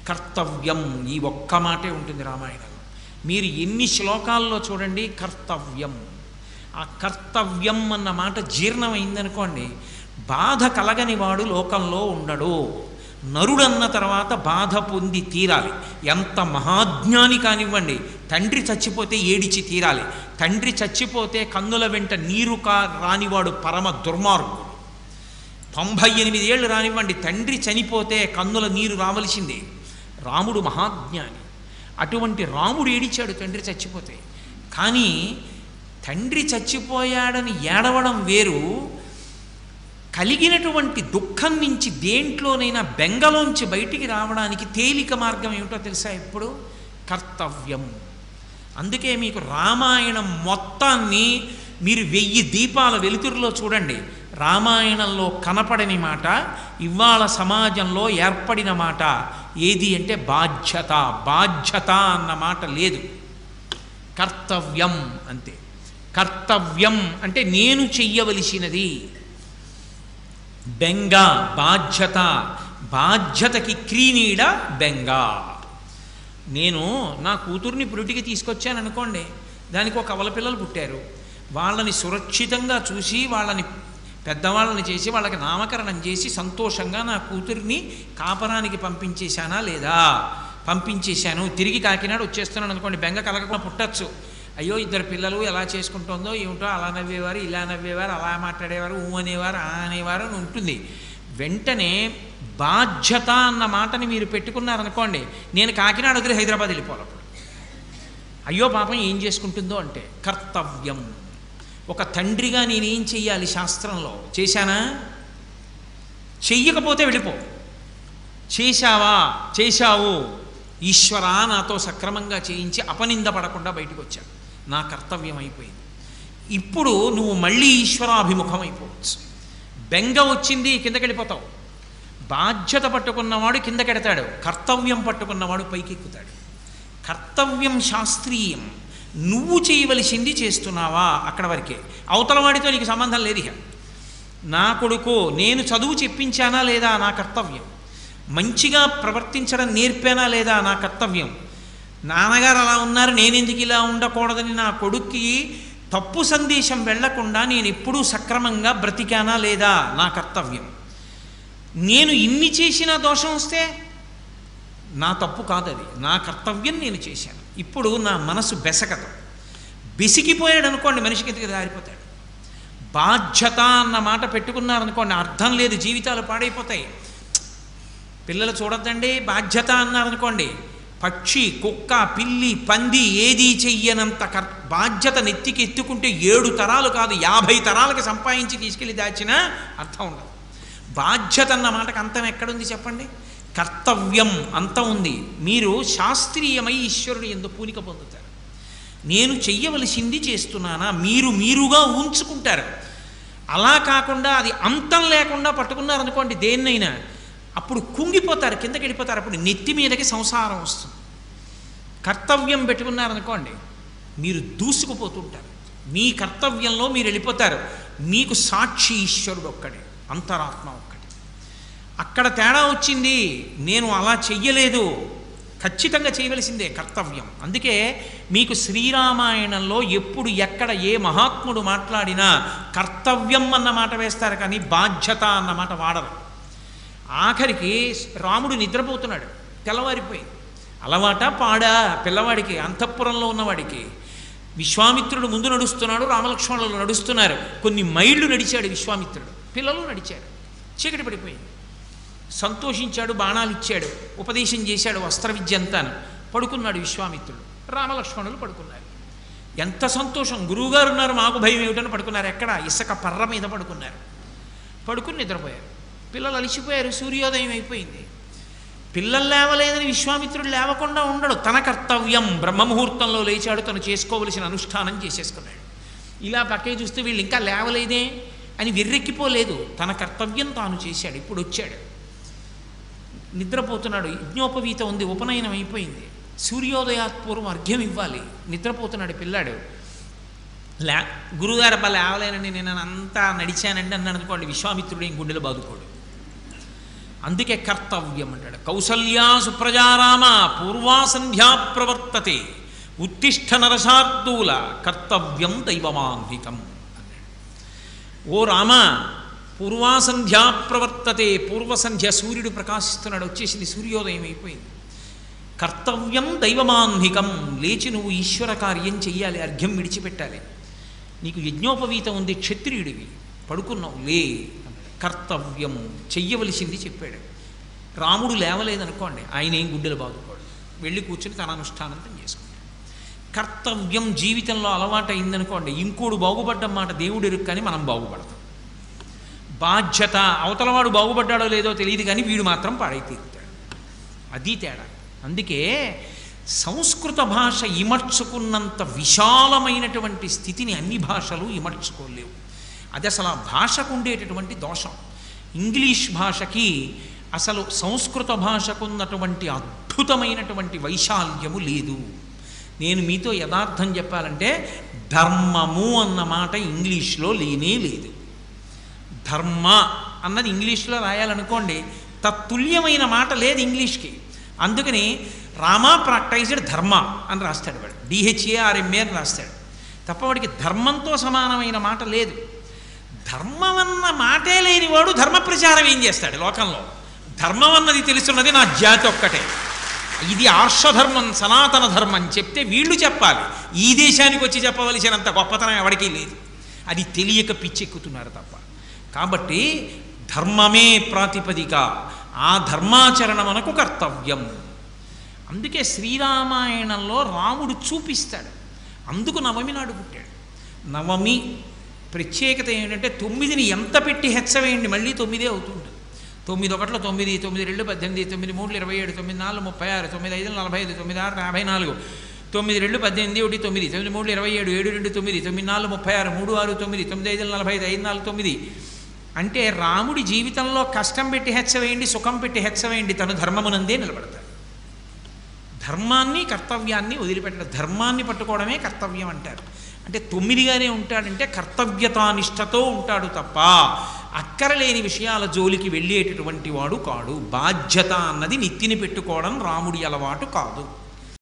కర్తవ్యం ఈ ఒక్క మాటే ఉంటుంది రామాయణంలో మీరు ఎన్ని శ్లోకాల్లో చూడండి కర్తవ్యం ఆ కర్తవ్యం అన్న మాట జీర్ణమైందనుకోండి బాధ కలగని వాడు లోకంలో ఉండడు నరుడన్న తర్వాత బాధ పొంది తీరాలి ఎంత మహాజ్ఞాని కానివ్వండి తండ్రి చచ్చిపోతే ఏడిచి తీరాలి తండ్రి చచ్చిపోతే కన్నుల వెంట నీరు కా రానివాడు పరమ దుర్మార్గుడు తొంభై ఎనిమిది ఏళ్ళు రానివ్వండి తండ్రి చనిపోతే కన్నుల నీరు రావలసిందే రాముడు మహాజ్ఞాని అటువంటి రాముడు ఏడిచాడు తండ్రి చచ్చిపోతే కానీ తండ్రి చచ్చిపోయాడని ఏడవడం వేరు కలిగినటువంటి దుఃఖం నుంచి దేంట్లోనైనా బెంగలోంచి బయటికి రావడానికి తేలిక మార్గం ఏమిటో తెలుసా ఇప్పుడు కర్తవ్యం అందుకే మీకు రామాయణం మొత్తాన్ని మీరు వెయ్యి దీపాల వెలుతురులో చూడండి రామాయణంలో కనపడని మాట ఇవాళ సమాజంలో ఏర్పడిన మాట ఏది అంటే బాధ్యత బాధ్యత అన్న మాట లేదు కర్తవ్యం అంతే కర్తవ్యం అంటే నేను చెయ్యవలసినది బెంగ బాధ్యత బాధ్యతకి క్రీనీడ బెంగ నేను నా కూతుర్ని పురిటికి తీసుకొచ్చాను అనుకోండి దానికి ఒక అవల పిల్లలు పుట్టారు వాళ్ళని సురక్షితంగా చూసి వాళ్ళని పెద్దవాళ్ళని చేసి వాళ్ళకి నామకరణం చేసి సంతోషంగా నా కూతుర్ని కాపరానికి పంపించేశానా లేదా పంపించేశాను తిరిగి కాకినాడ వచ్చేస్తున్నాను అనుకోండి బెంగ కలగకుండా పుట్టచ్చు అయ్యో ఇద్దరు పిల్లలు ఎలా చేసుకుంటుందో ఏమిటో అలా నవ్వేవారు ఇలా నవ్వేవారు అలా మాట్లాడేవారు ఊ అనేవారు ఆ అనేవారు అని ఉంటుంది వెంటనే బాధ్యత అన్న మాటని మీరు పెట్టుకున్నారనుకోండి నేను కాకినాడ వదిలి హైదరాబాద్ వెళ్ళిపోవాలి అప్పుడు అయ్యో పాపం ఏం చేసుకుంటుందో అంటే కర్తవ్యం ఒక తండ్రిగా నేనేం చెయ్యాలి శాస్త్రంలో చేశానా చెయ్యకపోతే వెళ్ళిపో చేశావా చేశావు ఈశ్వరా నాతో సక్రమంగా చేయించి అపనింద పడకుండా బయటకు వచ్చాను నా కర్తవ్యం అయిపోయింది ఇప్పుడు నువ్వు మళ్ళీ ఈశ్వరాభిముఖం అయిపోవచ్చు బెంగ వచ్చింది కిందకెళ్ళిపోతావు బాధ్యత పట్టుకున్నవాడు కిందకెడతాడు కర్తవ్యం పట్టుకున్నవాడు పైకెక్కుతాడు కర్తవ్యం శాస్త్రీయం నువ్వు చేయవలసింది చేస్తున్నావా అక్కడ వరకే అవతల వాడితో నీకు సంబంధం లేదు ఇక నా కొడుకు నేను చదువు చెప్పించానా లేదా నా కర్తవ్యం మంచిగా ప్రవర్తించడం నేర్పానా లేదా నా కర్తవ్యం నాన్నగారు అలా ఉన్నారు నేనెందుకు ఇలా ఉండకూడదని నా కొడుక్కి తప్పు సందేశం వెళ్లకుండా నేను ఎప్పుడూ సక్రమంగా బ్రతికానా లేదా నా కర్తవ్యం నేను ఇన్ని చేసిన దోషం వస్తే నా తప్పు కాదది నా కర్తవ్యం నేను చేశాను ఇప్పుడు నా మనసు బెసకదు బెసికిపోయాడు అనుకోండి మనిషి కిందకి దారిపోతాడు బాధ్యత అన్న మాట పెట్టుకున్నారనుకోండి అర్థం లేదు జీవితాలు పాడైపోతాయి పిల్లలు చూడొద్దండి బాధ్యత అన్నారనుకోండి పక్షి కుక్క పిల్లి పంది ఏదీ చెయ్యనంత కర్ బాధ్యత నెత్తికి ఎత్తుకుంటే ఏడు తరాలు కాదు యాభై తరాలకి సంపాదించి తీసుకెళ్ళి దాచినా అర్థం ఉండదు బాధ్యత అన్న మాటకు అంతం ఎక్కడుంది చెప్పండి కర్తవ్యం అంతం ఉంది మీరు శాస్త్రీయమై ఈశ్వరుడు ఎందు పూనిక పొందుతారు నేను చెయ్యవలసింది చేస్తున్నానా మీరు మీరుగా ఉంచుకుంటారు అలా కాకుండా అది అంతం లేకుండా పట్టుకున్నారనుకోండి దేన్నైనా అప్పుడు కుంగిపోతారు కిందకి వెళ్ళిపోతారు అప్పుడు నెత్తి మీదకి సంసారం వస్తుంది కర్తవ్యం పెట్టుకున్నారనుకోండి మీరు దూసుకుపోతుంటారు మీ కర్తవ్యంలో మీరు వెళ్ళిపోతారు మీకు సాక్షి ఈశ్వరుడు ఒక్కడే అంతరాత్మ ఒక్కటి అక్కడ తేడా వచ్చింది నేను అలా చెయ్యలేదు ఖచ్చితంగా చేయవలసిందే కర్తవ్యం అందుకే మీకు శ్రీరామాయణంలో ఎప్పుడు ఎక్కడ ఏ మహాత్ముడు మాట్లాడినా కర్తవ్యం అన్న మాట వేస్తారు కానీ బాధ్యత అన్న మాట వాడరు ఆఖరికి రాముడు నిద్రపోతున్నాడు తెల్లవారిపోయింది అలవాట పాడా పిల్లవాడికి అంతఃపురంలో ఉన్నవాడికి విశ్వామిత్రుడు ముందు నడుస్తున్నాడు రామలక్ష్మణులు నడుస్తున్నారు కొన్ని మైళ్ళు నడిచాడు విశ్వామిత్రుడు పిల్లలు నడిచాడు చీకటి పడిపోయింది సంతోషించాడు బాణాలు ఇచ్చాడు ఉపదేశం చేశాడు వస్త్ర విద్య అంతాను పడుకున్నాడు విశ్వామిత్రుడు రామలక్ష్మణులు పడుకున్నారు ఎంత సంతోషం గురువుగారు ఉన్నారు మాకు భయం ఏమిటని పడుకున్నారు ఎక్కడ ఇసుక పర్ర మీద పడుకున్నారు పడుకుని నిద్రపోయారు పిల్లలు అలిసిపోయారు సూర్యోదయం అయిపోయింది పిల్లలు లేవలేదని విశ్వామిత్రుడు లేవకుండా ఉండడు తన కర్తవ్యం బ్రహ్మముహూర్తంలో లేచాడు తను చేసుకోవలసిన అనుష్ఠానం చేసేసుకున్నాడు ఇలా పక్కే చూస్తే వీళ్ళు ఇంకా లేవలేదే అని వెర్రెక్కిపోలేదు తన కర్తవ్యం తాను చేశాడు ఇప్పుడు వచ్చాడు నిద్రపోతున్నాడు యజ్ఞోపవీత ఉంది ఉపనయనం అయిపోయింది సూర్యోదయాత్పూర్వం అర్ఘ్యం ఇవ్వాలి నిద్రపోతున్నాడు పిల్లాడు లే గురుగారు అబ్బా లేవలేనని నేను అంతా నడిచానండి అన్నాడు అనుకోండి విశ్వామిత్రుడు ఏం గుండెలు బాదుకోడు అందుకే కర్తవ్యం అంటాడు కౌసల్యా సుప్రజారామ పూర్వా సంధ్యా ప్రవర్తతే ఉత్తిష్ట నరసార్దూల కర్తవ్యం దైవమాన్వికం అన్నాడు ఓ రామ పూర్వాసంధ్యా ప్రవర్తతే పూర్వసంధ్య సూర్యుడు ప్రకాశిస్తున్నాడు వచ్చేసింది సూర్యోదయం అయిపోయింది కర్తవ్యం దైవమాన్హికం లేచి నువ్వు ఈశ్వర కార్యం చెయ్యాలి అర్ఘ్యం విడిచిపెట్టాలి నీకు యజ్ఞోపవీతం ఉంది క్షత్రియుడివి పడుకున్నావు లే అన్నాడు. కర్తవ్యం చెయ్యవలసింది చెప్పాడు రాముడు లేవలేదనుకోండి ఆయన ఏం గుడ్డలు బాదుకోడు వెళ్ళి కూర్చుని తన అనుష్ఠానంతం చేసుకుంటాడు కర్తవ్యం జీవితంలో అలవాటు అయిందనుకోండి ఇంకోడు బాగుపడ్డం మాట దేవుడు ఎరుకు కానీ మనం బాగుపడతాం బాధ్యత అవతలవాడు బాగుపడ్డాడో లేదో తెలియదు కానీ వీడు మాత్రం పాడై తీరుతాడు అది తేడా అందుకే సంస్కృత భాష ఇమర్చుకున్నంత విశాలమైనటువంటి స్థితిని అన్ని భాషలు ఇమర్చుకోలేవు అది అసలు ఆ భాషకు ఉండేటటువంటి దోషం ఇంగ్లీష్ భాషకి అసలు సంస్కృత భాషకు ఉన్నటువంటి అద్భుతమైనటువంటి వైశాల్యము లేదు నేను మీతో యథార్థం చెప్పాలంటే ధర్మము అన్న మాట ఇంగ్లీష్లో లేనే లేదు ధర్మ అన్నది ఇంగ్లీష్లో రాయాలనుకోండి తత్తుల్యమైన మాట లేదు ఇంగ్లీష్కి అందుకని రామా ప్రాక్టైజ్డ్ ధర్మ అని రాస్తాడు వాడు డిహెచ్ఏఆర్ఎంఏ అని రాస్తాడు తప్ప వాడికి ధర్మంతో సమానమైన మాట లేదు ధర్మం అన్న మాటే లేనివాడు ధర్మ ప్రచారం ఏం చేస్తాడు లోకంలో ధర్మం అన్నది తెలుసున్నది నా జాతి ఒక్కటే ఇది ఆర్షధర్మం సనాతన ధర్మం చెప్తే వీళ్ళు చెప్పాలి ఈ దేశానికి వచ్చి చెప్పవలసినంత గొప్పతనం ఎవరికీ లేదు అది తెలియక పిచ్చెక్కుతున్నారు తప్ప కాబట్టి ధర్మమే ప్రాతిపదిక ఆ ధర్మాచరణ మనకు కర్తవ్యం అందుకే శ్రీరామాయణంలో రాముడు చూపిస్తాడు అందుకు నవమి నాడు పుట్టాడు నవమి ప్రత్యేకత ఏంటంటే తొమ్మిదిని ఎంత పెట్టి హెచ్చవేయండి మళ్ళీ తొమ్మిదే అవుతుంటుంది తొమ్మిది ఒకటిలో తొమ్మిది తొమ్మిది రెండు పద్దెనిమిది తొమ్మిది మూడు ఇరవై ఏడు తొమ్మిది నాలుగు ముప్పై ఆరు తొమ్మిది ఐదు నలభై ఐదు తొమ్మిది ఆరు యాభై నాలుగు తొమ్మిది రెండు పద్దెనిమిది ఒకటి తొమ్మిది తొమ్మిది మూడు ఇరవై ఏడు ఏడు రెండు తొమ్మిది తొమ్మిది నాలుగు ముప్పై ఆరు మూడు ఆరు తొమ్మిది తొమ్మిది ఐదు నలభై ఐదు ఐదు నాలుగు తొమ్మిది అంటే రాముడి జీవితంలో కష్టం పెట్టి హెచ్చవేయండి సుఖం పెట్టి హెచ్చవేయండి తను ధర్మమునందే నిలబడతాడు ధర్మాన్ని కర్తవ్యాన్ని వదిలిపెట్టడం ధర్మాన్ని పట్టుకోవడమే కర్తవ్యం అంటారు అంటే తొమ్మిదిగానే ఉంటాడంటే కర్తవ్యతానిష్టతో ఉంటాడు తప్ప అక్కరలేని విషయాల జోలికి వెళ్ళేటటువంటి వాడు కాడు బాధ్యత అన్నది నెత్తిని పెట్టుకోవడం రాముడి అలవాటు కాదు